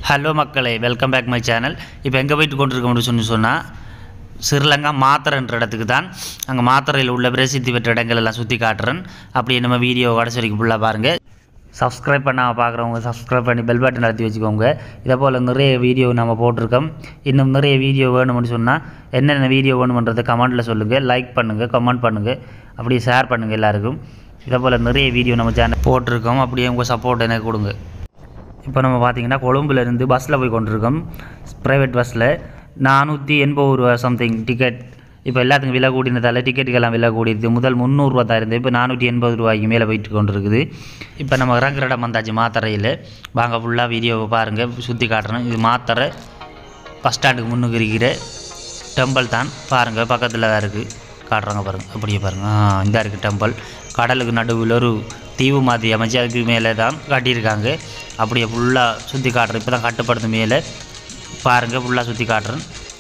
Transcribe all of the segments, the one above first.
hello மக்களே welcome back my channel இப்போ எங்கே போயிட்டு கொண்டிருக்கோம்னு சொல்லி சொன்னால் ஸ்ரீலங்கா மாத்திரன்ற இடத்துக்கு தான் அங்கே மாத்திரையில் உள்ள பிரசித்தி பெற்ற இடங்கள் எல்லாம் சுற்றி காட்டுறேன் அப்படியே நம்ம வீடியோ கடைசி வரைக்கும் ஃபுல்லாக பாருங்கள் சப்ஸ்கிரைப் பண்ணாமல் பார்க்குறவங்க சப்ஸ்கிரைப் பண்ணி பெல் பட்டன் அழுத்தி வச்சுக்கோங்க இதே போல் நிறைய வீடியோ நம்ம போட்டிருக்கோம் இன்னும் நிறைய வீடியோ வேணும்னு சொன்னால் என்னென்ன வீடியோ வேணுமன்றதை கமெண்ட்டில் சொல்லுங்கள் லைக் பண்ணுங்கள் கமெண்ட் பண்ணுங்கள் அப்படியே ஷேர் பண்ணுங்கள் எல்லாருக்கும் இதே போல் நிறைய வீடியோ நம்ம சேனல் போட்டிருக்கோம் அப்படியே உங்கள் சப்போர்ட் எனக்கு கொடுங்க இப்போ நம்ம பார்த்தீங்கன்னா கொழும்புலேருந்து பஸ்ஸில் போய் கொண்டிருக்கோம் ப்ரைவேட் பஸ்ஸில் நானூற்றி எண்பது ரூபா சம்திங் டிக்கெட் இப்போ எல்லாத்துக்கும் விலை கூடினதால் டிக்கெட்டுக்கெல்லாம் விலை கூடியது முதல் முந்நூறுரூவா தான் இருந்தது இப்போ நானூற்றி எண்பது ரூபாய்க்கு மேலே போயிட்டு கொண்டிருக்குது இப்போ நம்ம இறங்குற இடம் வந்தாச்சு மாத்தரையில் வாங்க ஃபுல்லாக வீடியோவை பாருங்கள் சுற்றி காட்டுறோம் இது மாத்தரை பஸ் ஸ்டாண்டுக்கு முன்னுக்கு இருக்கிற டெம்பிள் தான் பாருங்கள் பக்கத்தில் தான் இருக்குது காட்டுறாங்க பாருங்கள் அப்படியே பாருங்கள் ஆ இந்த இருக்குது டெம்பிள் கடலுக்கு நடுவில் ஒரு தீவு மாதிரி அமைச்சு அதுக்கு மேலே தான் கட்டியிருக்காங்க அப்படியே ஃபுல்லாக சுற்றி காட்டுறேன் இப்போ தான் கட்டுப்படுத்து மேலே பாருங்கள் ஃபுல்லாக சுற்றி காட்டுறேன்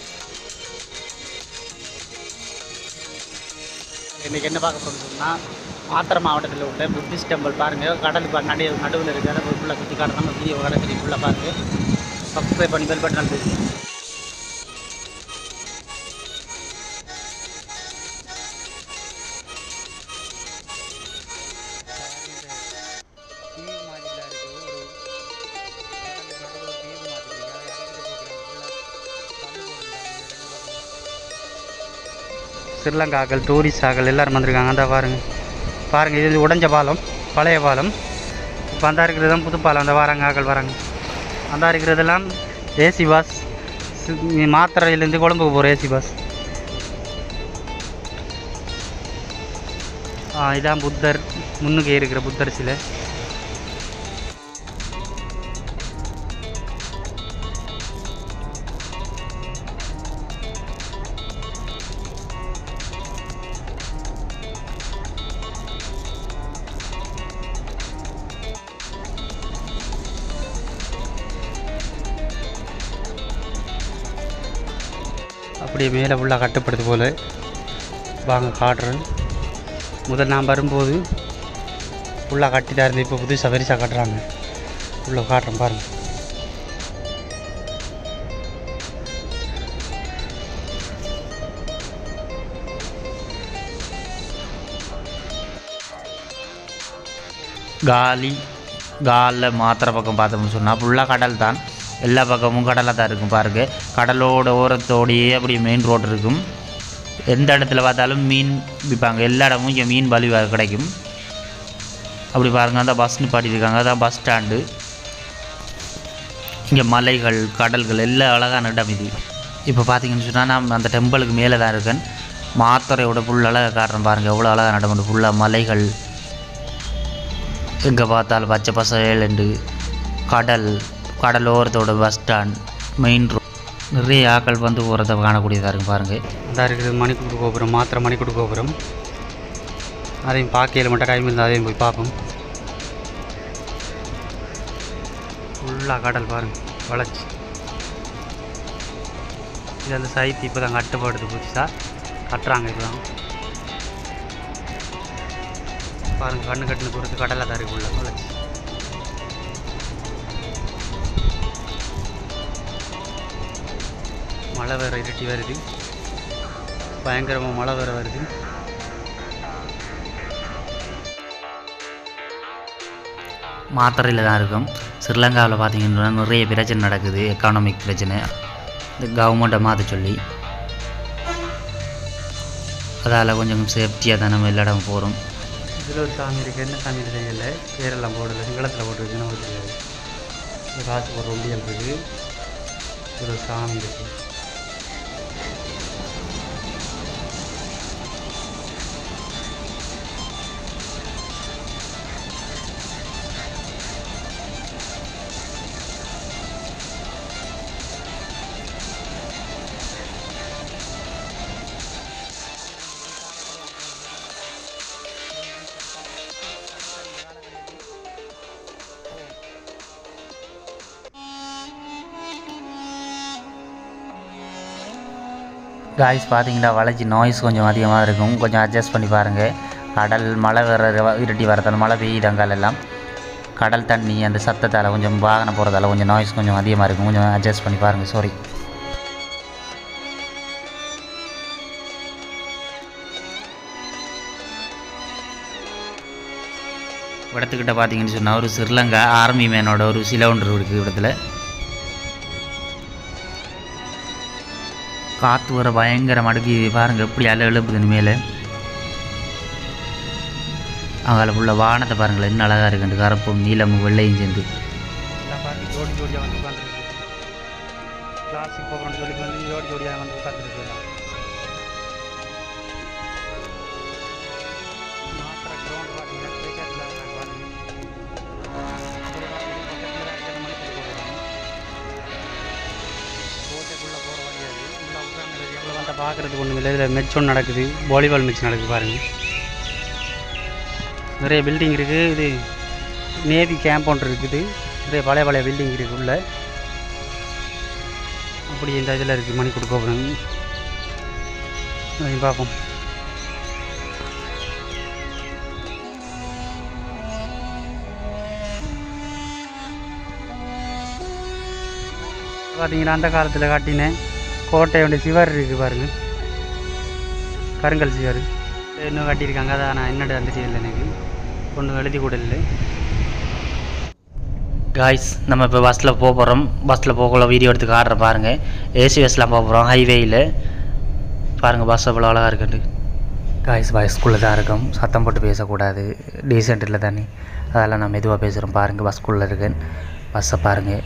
இன்றைக்கி என்ன பார்க்க போகிறோம்னு சொன்னால் மாத்திரை மாவட்டத்தில் உள்ள புத்திஸ்ட் டெம்பிள் பாருங்கள் கடலுக்கு நடு நடுவில் இருக்கிற அதை ஃபுல்லாக சுற்றி காட்டுறோம் நம்ம வீடியோ கடற்கரை ஃபுல்லாக பாருங்கள் சப்ஸ்கிரைப் பண்ணி பெல் பட்டன் அழுத்துங்க ஸ்ரீலங்காக்கள் டூரிஸ்டாக்கள் எல்லாரும் வந்திருக்காங்க அந்த பாருங்க பாருங்கள் இது உடைஞ்ச பாலம் பழைய பாலம் இப்போ அந்த இருக்கிறது தான் புது பாலம் அந்த வராங்க ஆக்கள் வராங்க அந்த இருக்கிறதெல்லாம் ஏசி பஸ் மாத்திரையிலேருந்து கொழம்புக்கு போகிற ஏசி பஸ் ஆ இதான் புத்தர் முன்னுக்கு இருக்கிற புத்தர் சிலை அப்படியே மேலே ஃபுல்லாக கட்டுப்படுது போல் வாங்க காட்டுறேன் முதல் நான் வரும்போது ஃபுல்லாக கட்டி தான் இருந்து இப்போ புதுசாக பெருசாக கட்டுறாங்க உள்ள காட்டுறேன் பாருங்கள் காலி காலில் மாத்திரை பக்கம் பார்த்தோம்னு சொன்னால் ஃபுல்லாக கடல் தான் எல்லா பக்கமும் கடலாக தான் இருக்கும் பாருங்கள் கடலோட ஓரத்தோடையே அப்படி மெயின் ரோடு இருக்கும் எந்த இடத்துல பார்த்தாலும் மீன் விற்பாங்க எல்லா இடமும் இங்கே மீன் வலிவாக கிடைக்கும் அப்படி பாருங்கள் அந்த பஸ் நிப்பாட்டியிருக்காங்க அதான் பஸ் ஸ்டாண்டு இங்கே மலைகள் கடல்கள் எல்லாம் அழகான இடம் இது இப்போ பார்த்தீங்கன்னு சொன்னால் நான் அந்த டெம்பிளுக்கு மேலே தான் இருக்கேன் மாத்திரையோட ஃபுல் அழகாக காட்டுறேன் பாருங்கள் எவ்வளோ அழகாக இடம் ஃபுல்லாக மலைகள் எங்கே பார்த்தாலும் பச்சை பசேலண்டு கடல் கடலோரத்தோட பஸ் ஸ்டாண்ட் மெயின் ரோட் நிறைய ஆக்கள் வந்து போகிறத காணக்கூடியதாக இருக்கும் பாருங்கள் அந்த இருக்கிறது மணிக்கூடு கோபுரம் மாத்திரை மணிக்கூடு கோபுரம் அதையும் பார்க்கையில் மட்டும் டைம் இருந்தால் அதையும் போய் பார்ப்போம் ஃபுல்லாக கடல் பாருங்க வளர்ச்சி இது அந்த சைத்து இப்போ தான் கட்டுப்படுது புதுசாக கட்டுறாங்க இப்போ தான் பாருங்க கண்ணு கட்டுன்னு கொடுத்து கடலாக தான் இருக்கு உள்ள வளர்ச்சி மழை வேறு இருட்டி வருது பயங்கரமாக மழை வேறு வருது மாத்திரையில் தான் இருக்கும் ஸ்ரீலங்காவில் பார்த்தீங்கன்னா நிறைய பிரச்சனை நடக்குது எக்கானமிக் பிரச்சனை இந்த கவர்மெண்ட்டை மாற்ற சொல்லி அதால் கொஞ்சம் சேஃப்டியாக தான் நம்ம எல்லா இடம் போகிறோம் இதில் ஒரு சாமி இருக்குது என்ன சாமி தெரியல பேரெல்லாம் போடல சிங்களத்தில் போட்டுருக்கு நமக்கு தெரியாது இந்த காசு போடுற உண்டியல் இருக்குது இதில் ஒரு சாமி இருக்குது காய்ஸ் பார்த்தீங்கன்னா வளைச்சி நாய்ஸ் கொஞ்சம் அதிகமாக இருக்கும் கொஞ்சம் அட்ஜஸ்ட் பண்ணி பாருங்கள் கடல் மழை வர இருட்டி வரதால் மழை பெய்யுது அங்கால எல்லாம் கடல் தண்ணி அந்த சத்தத்தால் கொஞ்சம் வாகனம் போகிறதால கொஞ்சம் நாய்ஸ் கொஞ்சம் அதிகமாக இருக்கும் கொஞ்சம் அட்ஜஸ்ட் பண்ணி பாருங்கள் சாரி இடத்துக்கிட்ட பார்த்தீங்கன்னு சொன்னால் ஒரு ஸ்ரீலங்கா ஆர்மி மேனோட ஒரு சிலை ஒன்று இருக்குது இடத்துல காற்று வர பயங்கர மடுக்கி பாருங்கள் எப்படி அலை எழுப்புதுன்னு மேலே அங்கே உள்ள வானத்தை பாருங்களேன் என்ன அழகாக இருக்குண்டு கருப்பும் நீலமும் வெள்ளையும் சேர்ந்து எல்லாம் பாருங்க ஜோடி ஜோடியாக வந்து உட்காந்துருக்கு கிளாஸுக்கு போகணும்னு சொல்லி வந்து ஜோடி ஜோடியாக வந்து உட்காந்துருக்கு மாத்திர கிரவுண்ட் பார்த்தீங்கன்னா கிரிக்கெட்டில் பாருங்க கோட்டைக்குள்ளே போகிற வழி அது உள்ள உட்காந்துருக்கு எவ்வளோ வந்து பார்க்குறதுக்கு ஒன்றும் இல்லை இதில் மெச் ஒன்று நடக்குது வாலிபால் மேட்ச் நடக்குது பாருங்க நிறைய பில்டிங் இருக்குது இது நேவி கேம்ப் ஒன்று இருக்குது நிறைய பழைய பழைய பில்டிங் இருக்குது உள்ள அப்படி இந்த இதில் இருக்குது மணி கொடுக்க போகிறோம் அதையும் பார்ப்போம் பார்த்தீங்கன்னா அந்த காலத்தில் காட்டினேன் கோட்டையோட சிவர் இருக்குது பாருங்க கருங்கல் சிவர் இன்னும் கட்டியிருக்காங்க அதான் நான் என்னடா வந்துட்டு இல்லை எனக்கு ஒன்றும் எழுதி கூட இல்லை காய்ஸ் நம்ம இப்போ பஸ்ஸில் போக போகிறோம் பஸ்ஸில் போகக்குள்ள வீடியோ எடுத்து காட்டுறேன் பாருங்கள் ஏசி பஸ்லாம் போக போகிறோம் ஹைவேயில் பாருங்கள் பஸ் எவ்வளோ அழகாக இருக்குண்டு காய்ஸ் பஸ்க்குள்ளே தான் இருக்கும் சத்தம் போட்டு பேசக்கூடாது டீசென்ட் இல்லை தானே அதெல்லாம் நான் மெதுவாக பேசுகிறோம் பாருங்கள் பஸ்க்குள்ளே இருக்கேன் பஸ்ஸை பாருங்கள்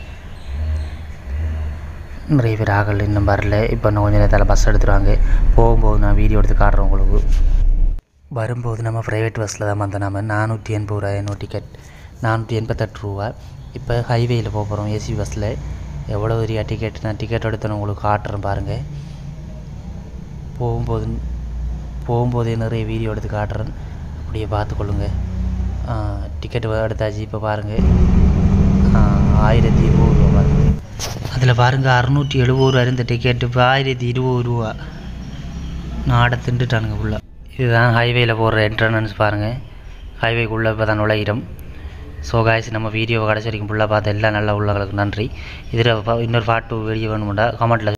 நிறைய பேர் ஆகல இன்னும் வரல இப்போ இன்னும் கொஞ்சம் நேரத்தில் பஸ் எடுத்துருவாங்க போகும்போது நான் வீடியோ எடுத்து காட்டுறேன் உங்களுக்கு வரும்போது நம்ம ப்ரைவேட் பஸ்ஸில் தான் வந்தோம் நம்ம நானூற்றி எண்பது ரூபா என்னோட டிக்கெட் நானூற்றி எண்பத்தெட்டு ரூபா இப்போ ஹைவேயில் போக போகிறோம் ஏசி பஸ்ஸில் எவ்வளோ பெரிய டிக்கெட் நான் டிக்கெட் எடுத்தேன்னு உங்களுக்கு காட்டுறேன் பாருங்கள் போகும்போது போகும்போதே நிறைய வீடியோ எடுத்து காட்டுறேன் அப்படியே பார்த்துக்கொள்ளுங்க டிக்கெட் எடுத்தாச்சு இப்போ பாருங்கள் ஆயிரத்தி இருபது ரூபா பாருங்கள் அதில் பாருங்கள் அறநூற்றி எழுபது ரூபா இருந்த டிக்கெட்டு இப்போ ஆயிரத்தி இருபது ரூபா நாடை திண்டுட்டானுங்க ஃபுல்லாக இதுதான் ஹைவேயில் போகிற என்ட்ரன்ஸ் பாருங்கள் ஹைவேக்குள்ளே இப்போ தான் நுழையிறோம் ஸோ காய்ஸ் நம்ம வீடியோ கடைசி வரைக்கும் ஃபுல்லாக பார்த்த எல்லா நல்ல உள்ளவங்களுக்கு நன்றி இதில் இன்னொரு பாட்டு வீடியோ வேணுமெண்டா கமெண்ட்டில்